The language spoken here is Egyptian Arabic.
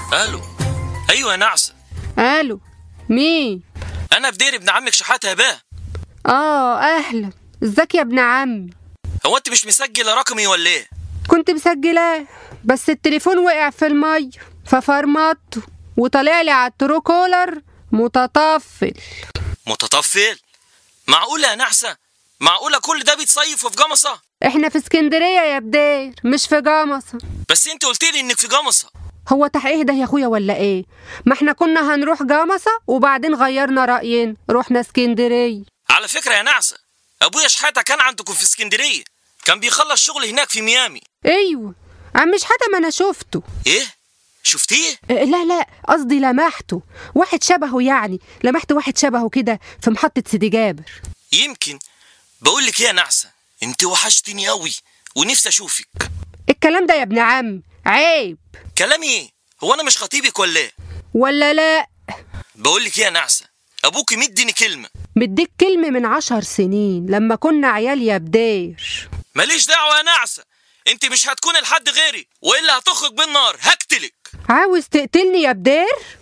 الو ايوه يا نعسه الو مين انا بدير ابن عمك شحاته يا باه اه اهلا ازيك يا ابن عمي هو انت مش مسجله رقمي ولا ايه كنت مسجلاه بس التليفون وقع في الميه ففرمطته وطلع لي على الترو كولر متطفل متطفل معقوله يا نعسه معقوله كل ده بيتصيف في جمصه احنا في اسكندريه يا بدير مش في جمصه بس انت قلت لي انك في جمصه هو تحقيق ده يا اخويا ولا ايه ما احنا كنا هنروح جمصه وبعدين غيرنا راينا رحنا اسكندريه على فكره يا نعسه ابويا شحاته كان عندكم في اسكندريه كان بيخلص شغل هناك في ميامي ايوه عم مش حدا ما انا شفته ايه شفتيه اه، لا لا قصدي لمحته واحد شبهه يعني لمحت واحد شبهه كده في محطة سيدي جابر يمكن بقول لك ايه يا نعسه انت وحشتني قوي ونفسي اشوفك الكلام ده يا ابن عم عيب كلامي ايه هو انا مش خطيبك ولا ايه ولا لا بقول لك ايه يا نعسه ابوك مديني كلمه مديك كلمة من عشر سنين لما كنا عيال يا بدير ماليش دعوه يا نعسه انت مش هتكون لحد غيري والا هتخرج بالنار هقتلك عاوز تقتلني يا بدير